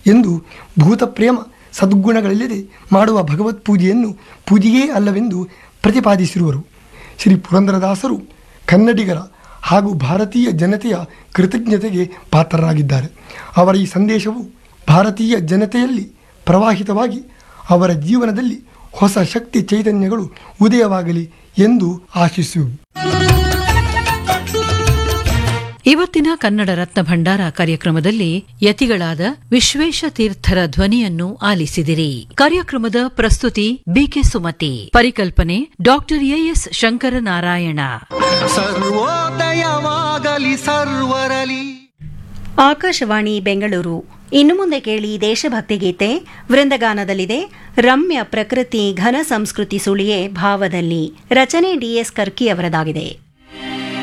ಎಂದು ಭೂತಪ್ರೇಮ ಸದ್ಗುಣಗಳಿಲ್ಲದೆ ಮಾಡುವ ಭಗವತ್ ಪೂಜೆಯನ್ನು ಪೂಜೆಯೇ ಅಲ್ಲವೆಂದು ಪ್ರತಿಪಾದಿಸಿರುವರು ಶ್ರೀ ಪುರಂದರದಾಸರು ಕನ್ನಡಿಗರ ಹಾಗೂ ಭಾರತೀಯ ಜನತೆಯ ಕೃತಜ್ಞತೆಗೆ ಪಾತ್ರರಾಗಿದ್ದಾರೆ ಅವರ ಈ ಸಂದೇಶವು ಭಾರತೀಯ ಜನತೆಯಲ್ಲಿ ಪ್ರವಾಹಿತವಾಗಿ ಅವರ ಜೀವನದಲ್ಲಿ ಹೊಸ ಶಕ್ತಿ ಚೈತನ್ಯಗಳು ಉದಯವಾಗಲಿ ಎಂದು ಆಶಿಸುವು ಇವತ್ತಿನ ಕನ್ನಡ ರತ್ನ ಭಂಡಾರ ಕಾರ್ಯಕ್ರಮದಲ್ಲಿ ಯತಿಗಳಾದ ವಿಶ್ವೇಶ ತೀರ್ಥರ ಧ್ವನಿಯನ್ನು ಆಲಿಸಿದಿರಿ ಕಾರ್ಯಕ್ರಮದ ಪ್ರಸ್ತುತಿ ಬಿಕೆ ಸುಮತಿ ಪರಿಕಲ್ಪನೆ ಡಾಕ್ಟರ್ ಎಎಸ್ ಶಂಕರನಾರಾಯಣ ಸರ್ವೋದಯವಾಗಲಿ ಸರ್ವರಲಿ ಆಕಾಶವಾಣಿ ಬೆಂಗಳೂರು ಇನ್ನು ಮುಂದೆ ಕೇಳಿ ದೇಶಭಕ್ತಿ ಗೀತೆ ವೃಂದಗಾನದಲ್ಲಿದೆ ರಮ್ಯ ಪ್ರಕೃತಿ ಘನ ಸಂಸ್ಕೃತಿ ಸುಳಿಯೇ ಭಾವದಲ್ಲಿ ರಚನೆ ಡಿಎಸ್ ಕರ್ಕಿ ಅವರದಾಗಿದೆ